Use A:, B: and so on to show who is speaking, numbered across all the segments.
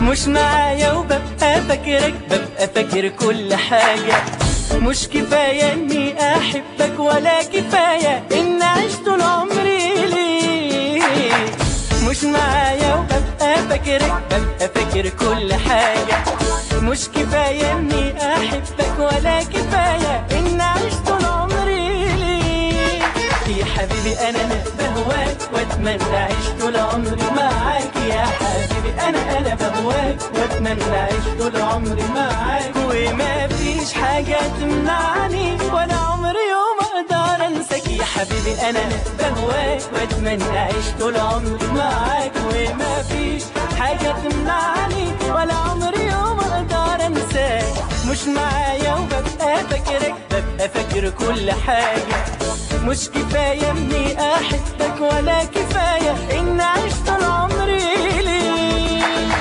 A: مش معايا وببقى فاكرك ببقى فاكر كل حاجة مش كفاية اني احبك ولا كفاية ان اعيش طول عمري ليك مش معايا وببقى فاكرك ببقى فاكر كل حاجة مش كفاية اني احبك ولا كفاية ان اعيش طول عمري ليك يا حبيبي انا انا بهواك واتمنى اعيش طول عمري معاك يا حبيبي انا انا بهواك واتمنى اعيش طول عمري معاك وما فيش حاجة تمنعني ولا عمري يوم اقدر انساك يا حبيبي انا انا بهواك واتمنى اعيش طول عمري معاك وما فيش حاجة تمنعني ولا عمري يوم اقدر انساك مش معايا وببقى فاكرك ببقى فاكر كل حاجة مش كفاية اني احبك ولا كفاية ان اعيش طول عمري ليك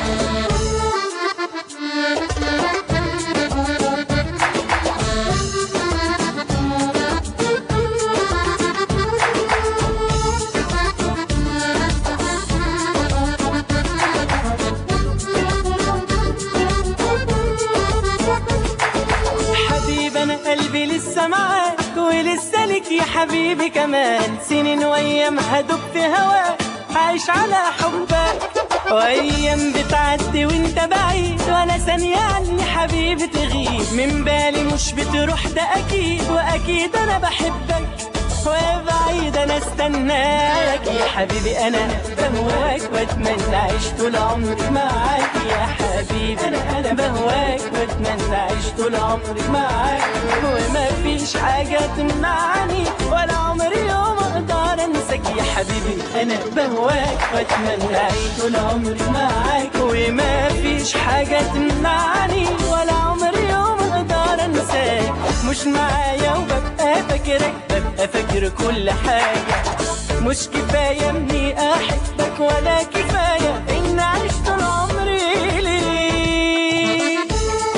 A: حبيبي انا قلبي لسه معاك ولسه لك يا حبيبي كمان سنين وايام هدوب في هواك عايش على حبك وايام بتعدي وانت بعيد ولا ثانية عني حبيبي تغيب من بالي مش بتروح ده اكيد واكيد انا بحبك وبعيد انا استناك يا حبيبي انا بهواك واتمنى اعيش طول عمري معاك يا حبيبي انا انا بهواك واتمنى اعيش طول عمري معاك وما فيش حاجه تمنعني ولا عمري يوم اقدر انساك يا حبيبي انا بهواك واتمنى اعيش طول عمري معاك وما فيش حاجه تمنعني ولا عمري يوم اقدر انساك مش معايا وببقى فاكرك ببقى فاكر كل حاجة مش كفاية اني احبك ولا كفاية ان اعيش طول عمري ليك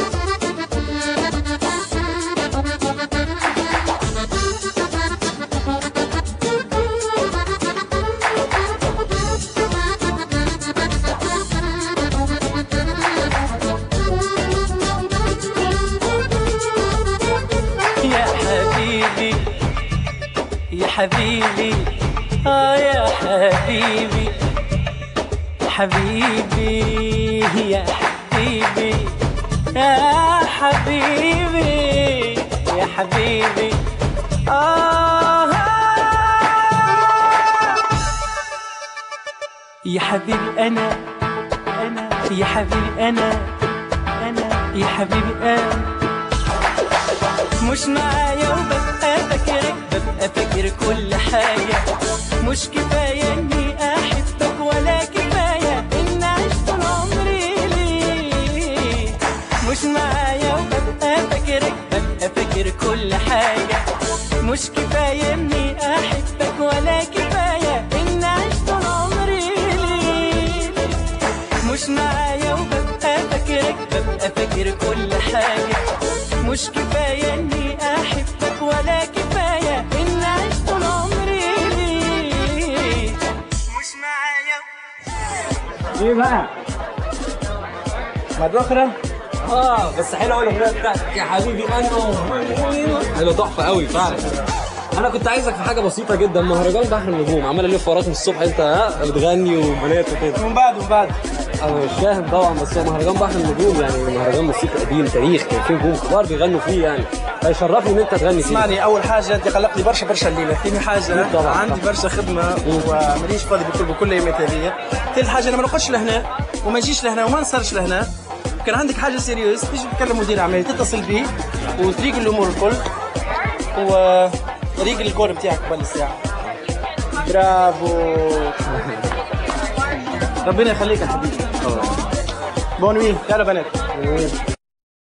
A: يا حبيبي يا حبيبي اه يا حبيبي حبيبي يا حبيبي يا حبيبي يا حبيبي آه يا حبيبي أنا أنا يا حبيبي أنا أنا يا حبيبي أنا مش معايا وببقى فاكرك ببقى فاكر كل حاجة مش كفاية اني احبك ولا كفاية ان اعيش طول عمري ليك مش معايا وببقى فاكرك ببقى فاكر كل حاجة مش كفاية اني احبك ولا كفاية ان اعيش طول عمري ليك مش معايا وببقى فاكرك ببقى فاكر كل حاجة مش كفاية اني احبك ولا كفاية ان اعيش طول عمري ليك مش معايا
B: ايه بقى؟ مرة أخرى؟
C: اه بس حلوه قوي الاغنيه بتاعتك يا حبيبي انا حلوه تحفه قوي فعلا انا كنت عايزك في حاجه بسيطه جدا مهرجان بحر النجوم عمال الف وراك من الصبح انت ها بتغني وبنات وكده
B: ومن بعد ومن بعد
C: انا مش فاهم طبعا بس هو مهرجان بحر النجوم يعني مهرجان موسيقى قديم تاريخ كان فيه نجوم كبار بيغنوا فيه يعني فيشرفني ان انت تغني فيه
B: اسمعني أول حاجة أنت قلقني برشا برشا الليلة، ثاني حاجة
C: طبعاً.
B: عندي برشا خدمة ومانيش فاضي بكل بكل أيامات هذيا، ثالث حاجة أنا ما نقعدش لهنا وما نجيش لهنا وما نسهرش لهنا، كان عندك حاجة سيريوس تيجي تكلم مدير أعمال تتصل به وتريق الأمور الكل و ريق الكور بتاعك قبل الساعة. برافو ربنا يخليك يا حبيبي. بونوي يلا بنات.